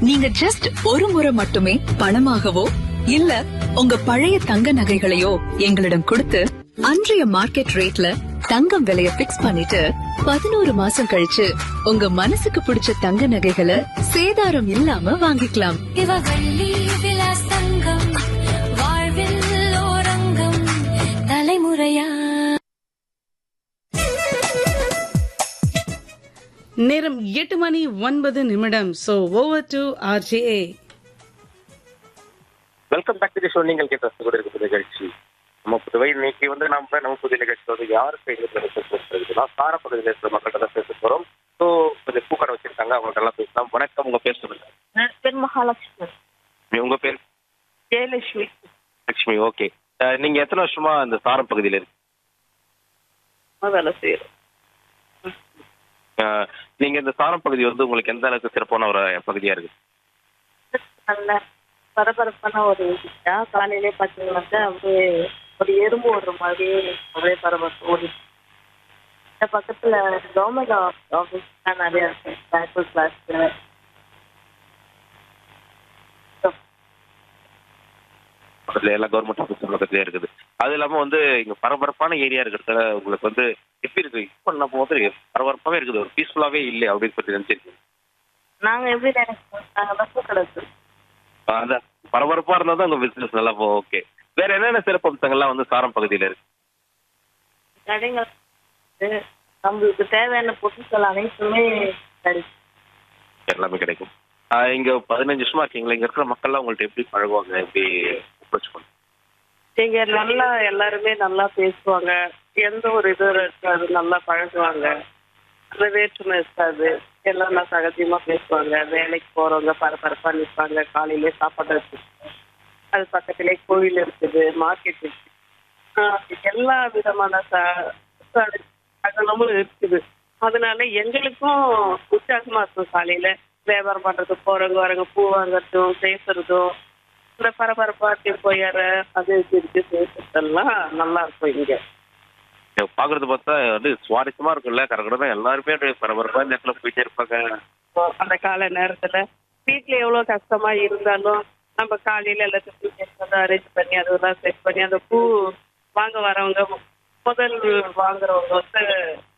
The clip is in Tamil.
நீங்க ஜஸ்ட் ஒரு முறை மட்டுமே பணமாகவோ இல்ல உங்க பழைய தங்க நகைகளையோ எங்களிடம் கொடுத்து அன்றைய மார்க்கெட் ரேட்ல தங்கம் விலைய பிக்ஸ் பண்ணிட்டு பதினோரு மாசம் கழிச்சு உங்க மனசுக்கு பிடிச்ச தங்க நகைகளை சேதாரம் இல்லாம வாங்கிக்கலாம் இவவள்ளி விலாஸ் தங்கம் வாழ்வில் ஓரங்கம் தலைமுறையா நேரம் எட்டு மணி ஒன்பது நிமிடம் so over to RJ welcome back to show நீங்கள் கேட்ட கூட இருக்க நிகழ்ச்சி நம்ம புதுவை இன்னைக்கு வந்து நம்ம நம்ம புதிய நிகழ்ச்சி வந்து யாருக்கு எங்க இருக்குன்னா சார பகுதியில் இருக்கிற மக்கள்கிட்ட தான் பேச போறோம் ஸோ கொஞ்சம் பூக்கடை வச்சிருக்காங்க அவங்கள்ட்ட எல்லாம் பேசலாம் வணக்கம் உங்க பேர் சொல்லுங்க என் பேர் மகாலட்சுமி நீ- உங்க பேர் ஜெயலட்சுமி லட்சுமி ஓகே நீங்க எத்தனை வருஷமா இந்த சாரம் பகுதியில் இருக்கு நான் வேலை செய்யறோம் அஹ், நீங்க இந்த சாரம் பகுதி வந்து உங்களுக்கு எந்த அளவுக்கு சிறப்பான ஒரு பகுதியா இருக்கு நல்ல பரபரப்பான ஒரு விஷயம் காலையிலே பார்த்தீங்கன்னாக்கா அப்படியே ஒரு எறும்பு ஓடுற மாதிரி அப்படியே பரபரப்பு ஓடி இந்த பக்கத்துல கவர்மெண்ட் ஆஃபீஸ் தான் நிறைய இருக்கு பேங்க் கிளாஸ் பக்கத்துல எல்லா கவர்மெண்ட் ஆஃபீஸ் பக்கத்துலயே இருக்குது அது இல்லாம வந்து இங்க பரபரப்பான ஏரியா இருக்கிறதுல உங்களுக்கு வந்து எப்படி இருக்கு இப்போ நம்ம வந்து பரபரப்பாவே இருக்குது ஒரு பீஸ்ஃபுல்லாவே இல்லை அப்படின்னு சொல்லி நினைச்சிருக்கீங்க நாங்க எப்படி நினைக்கிறோம் நாங்க தான் பூக்கடை வச்சிருக்கோம். அந்த பரபரப்பா இருந்தா தான் உங்க பிசினஸ் நல்லா போ ஓகே வேற என்னென்ன சிறப்பு அம்சங்கள்லாம் வந்து சாரம் பகுதியில இருக்கு கடைகள் வந்து நம்மளுக்கு தேவையான பொருட்கள் அனைத்துமே கிடைக்கும் எல்லாமே கிடைக்கும் ஆஹ் இங்க பதினஞ்சு வருஷமா இருக்கீங்களா இங்க இருக்கிற மக்கள்லாம் உங்கள்ட்ட எப்படி பழகுவாங்க எப்படி அப்ரோச் பண்ணுவாங்க இங்க நல்லா எல்லாருமே நல்லா பேசுவாங்க எந்த ஒரு இதுவும் இருக்காது நல்லா பழகுவாங்க அந்த வேற்றுமை இருக்காது எல்லாம் நல்லா சகஜமா பேசுவாங்க வேலைக்கு போறவங்க பரபரப்பா நிற்பாங்க காலையிலே சாப்பாடு வச்சுருப்பாங்க அது பக்கத்திலே கோவில் இருக்குது மார்க்கெட் இருக்கு ஆஹ் எல்லா விதமான ச- ச- சகலமும் இருக்குது அதனால எங்களுக்கும் உற்சாகமா இருக்கும் காலையில வியாபாரம் பண்றது போறவங்க வரவங்க பூ வாங்குறதும் பேசுறதும் இந்த பரபரப்பா போயிற அது இது இருக்கு பேசுறதெல்லாம் நல்லா இருக்கும் இங்க இங்க பாக்குறது பார்த்தா வந்து சுவாரஸ்யமா இருக்கும்ல கரெக்டாக எல்லாருமே அப்படியே பரபரப்பா இந்த இடத்துல போயிட்டே இருப்பாங்க இப்போ அந்த கால நேரத்துல வீட்டுல எவ்வளவு கஷ்டமா இருந்தாலும் நம்ம காலையில எல்லாத்தையும் அரேஞ்ச் பண்ணி அதெல்லாம் செட் பண்ணி அந்த பூ வாங்க வரவங்க முதல் வாங்குறவங்க வந்து